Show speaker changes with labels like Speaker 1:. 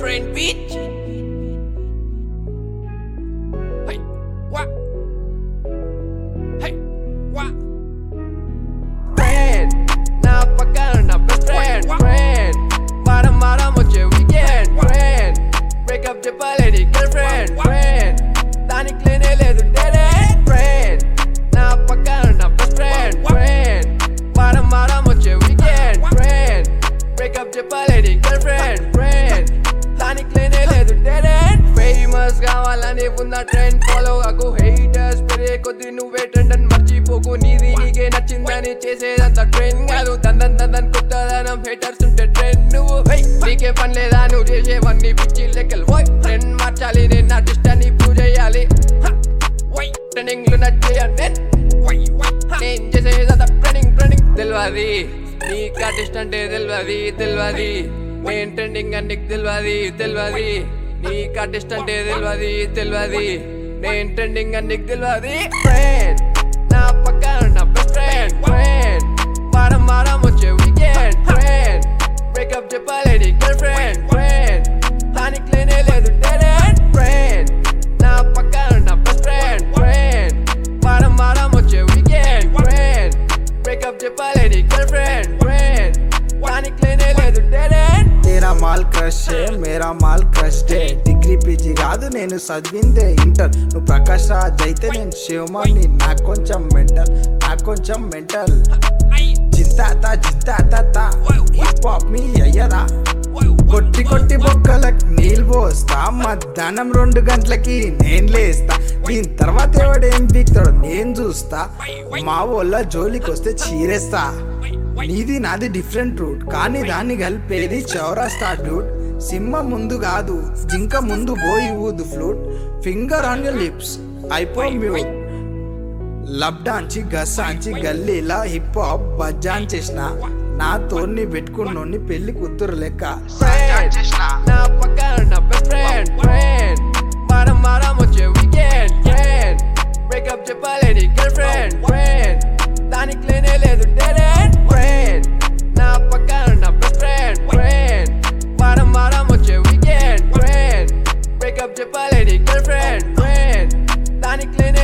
Speaker 1: friend, bitch. Hey, what? Hey, what?
Speaker 2: friend నా పక్కన నా best friend friend వారం వారం వచ్చే weekend friend బ్రేకప్ చెప్పలేని గర్ల్ ఫ్రెండ్ friend దానికి లేనే లేదు dead end friend నా పక్కన నా best friend friend వారం వారం వచ్చే weekend friend బ్రేకప్ చెప్పలేని గర్ల్ ఫ్రెండ్ friend దానికి లేనే లేదు dead end ఫేమస్ కావాలని ఉన్న ట్రెండ్ ఫాలో అగు హేటర్స్ పెరిగే కొద్ది నువ్వే ట్రెండ్ అని మర్చిపోకు నీది నీకే నచ్చిందని చేసేదంత ట్రెండ్ కాదు దందన్ దందన్ కొత్తదనం హేటర్స్ ఉంటే ట్రెండ్ నువ్వు హై నీకే పని లేదా నువ్వు చేసేవన్నీ పిచ్చి లెక్కలు ఓయ్ ట్రెండ్ మార్చాలి నేను ఆర్టిస్ట్ అని ప్రూవ్ చేయాలి వై ట్రెండింగ్ లో నచ్చేయండి వై వై నేను చేసేదంత ట్రెండింగ్ ట్రెండింగ్ తెలియదు నీకు ఆర్టిస్ట్ అంటే తెలియదు తెలియదు నేను ట్రెండింగ్ అని నీకు తెలియదు తెలియదు నీకు ఆర్టిస్ట్ అంటే తెలియదు తెలియదు నేను ట్రెండింగ్ అని నీకు తెలియదు ఫ్రెండ్ నా పక్కన నా బెస్ట్ ఫ్రెండ్ ఫ్రెండ్ వారం వారం వచ్చే వీకెండ్ ఫ్రెండ్ బ్రేకప్ చెప్పలేని గర్ల్ ఫ్రెండ్ ఫ్రెండ్ దానికి లేనే లేదు dead end ఫ్రెండ్ నా పక్కన నా బెస్ట్ ఫ్రెండ్ ఫ్రెండ్ వారం వారం వచ్చే వీకెండ్ ఫ్రెండ్ బ్రేకప్ చెప్పలేని గర్ల్ ఫ్రెండ్ ఫ్రెండ్ దానికి లేనే లేదు dead end
Speaker 3: తేరా మాల్ క్రష్ మేరా మాల్ క్రష్ డే డిగ్రీ పీజీ కాదు నేను చదివిందే ఇంటర్ నువ్వు ప్రకాష్ రాజ్ అయితే నేను శివమాని నాకు కొంచెం మెంటల్ నాకు కొంచెం మెంటల్ చింతాత చింతాత హిప్ హాప్ మీ అయ్యరా కొట్టి కొట్టి బొక్కలకు నీళ్ళు పోస్తా మధ్యాహ్నం రెండు గంటలకి నేను లేస్తా దీని తర్వాత ఎవడేం పీక్తాడో నేను చూస్తా మా వాళ్ళ జోలికి వస్తే చీరేస్తా నీది నాది డిఫరెంట్ రూట్ కానీ దాన్ని కలిపేది చౌరాస్తా డూట్ సింహ ముందు కాదు జింక ముందు పోయి ఊదు flute finger on your lips అయిపో మ్యూట్ లబ్డాంచి గస్సాంచి గల్లీలా హిప్ హాప్ బజ్జాన్ చేసిన నా తోని పెట్టుకున్నోని పెళ్లి కూతురు లెక్క
Speaker 2: friend నా పక్కన నా బెస్ట్ ఫ్రెండ్ ఫ్రెండ్ వారం వారం వచ్చే వీకెండ్ ఫ్రెండ్ బ్రేకప్ చెప్పలేని గర్ల్ ఫ్రెండ్ ఫ్రెండ్ దానికి లేనే లేదు dead end ఫ్రెండ్ నా పక్కన నా బెస్ట్ ఫ్రెండ్ ఫ్రెండ్ వారం వారం వచ్చే వీకెండ్ ఫ్రెండ్ బ్రేకప్ చెప్పలేని గర్ల్ ఫ్రెండ్ ఫ్రెండ్ దానికి లేనే